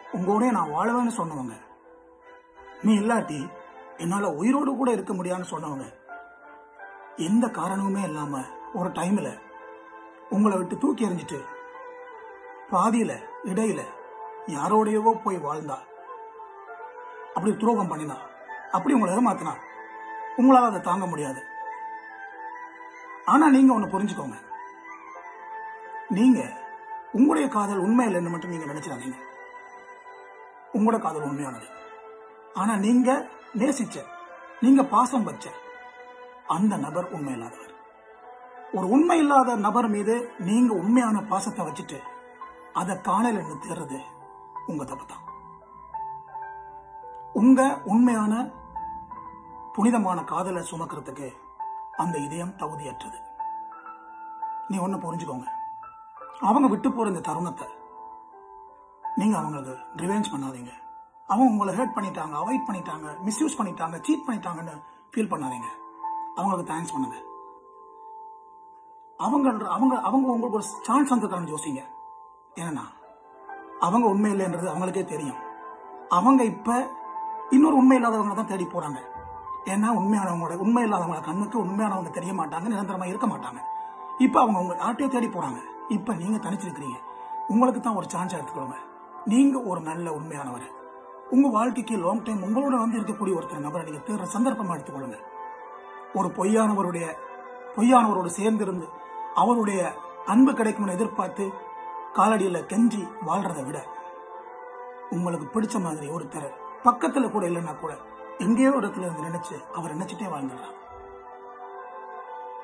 உங்களோட நான் வாழவேன்னு சொன்னவங்க நீ இல்லாட்டி என்னால உயிரோடு கூட இருக்க முடியாதுன்னு சொன்னவங்க எந்த காரணமுமே இல்லாம ஒரு டைம்ல உங்களை விட்டு தூக்கி எறிஞ்சிட்டு பாதியில இடையில யாரோடையவோ போய் வாழ்ந்தா அப்படி துரோகம் பண்ணினா அப்படி உங்களை ஏமாத்தினா உங்களால அதை தாங்க முடியாது ஆனா நீங்க ஒண்ணு புரிஞ்சுக்கோங்க நீங்க உங்களுடைய காதல் உண்மை இல்லைன்னு மட்டும் நீங்க நினைச்சிடாதீங்க உங்களோட காதல் உண்மையானது ஆனா நீங்க நேசிச்ச நீங்க பாசம் வச்ச அந்த நபர் உண்மை இல்லாதவர் ஒரு உண்மை இல்லாத நபர் மீது நீங்க உண்மையான பாசத்தை வச்சுட்டு அதை காணல என்று தேர்றது உங்க தப்பு தான் உங்க உண்மையான புனிதமான காதலை சுமக்கிறதுக்கு அந்த இதயம் தகுதியற்றது நீ ஒண்ணு புரிஞ்சுக்கோங்க அவங்க விட்டு போற இந்த தருணத்தை நீங்க அவங்களுக்கு ரிவெஞ்ச் பண்ணாதீங்க அவங்க உங்களை ஹர்ட் பண்ணிட்டாங்க அவாய்ட் பண்ணிட்டாங்க மிஸ்யூஸ் பண்ணிட்டாங்க சீட் பண்ணிட்டாங்கன்னு ஃபீல் பண்ணாதீங்க அவங்களுக்கு தேங்க்ஸ் பண்ணுங்க அவங்க அவங்க அவங்க உங்களுக்கு ஒரு சான்ஸ் வந்திருக்காங்க யோசிங்க ஏன்னா அவங்க உண்மை இல்லைன்றது அவங்களுக்கே தெரியும் அவங்க இப்ப இன்னொரு உண்மை இல்லாதவங்க தான் தேடி போறாங்க ஏன்னா உண்மையானவங்களோட உண்மை இல்லாதவங்கள கண்ணுக்கு உண்மையானவங்க தெரிய மாட்டாங்க நிரந்தரமா இருக்க மாட்டாங்க இப்ப அவங்க உங்க யார்ட்டையோ தேடி போறாங்க இப்ப நீங்க தனிச்சிருக்கிறீங்க உங்களுக்கு தான் ஒரு சான்ஸ் எடுத்துக்கோங்க நீங்க ஒரு நல்ல உண்மையானவர் உங்க வாழ்க்கைக்கு லாங் டைம் உங்களோட வந்து இருக்கக்கூடிய ஒருத்தர் நபரை நீங்க தேடுற சந்தர்ப்பமா எடுத்துக்கொள்ளுங்க ஒரு பொய்யானவருடைய பொய்யானவரோடு சேர்ந்திருந்து அவருடைய அன்பு கிடைக்கும்னு எதிர்பார்த்து காலடியில கெஞ்சி வாழ்றதை விட உங்களுக்கு பிடிச்ச மாதிரி ஒருத்தர் பக்கத்துல கூட இல்லைன்னா கூட எங்கேயோ இடத்துல இருந்து நினைச்சு அவர் நினைச்சிட்டே வாழ்ந்துடலாம்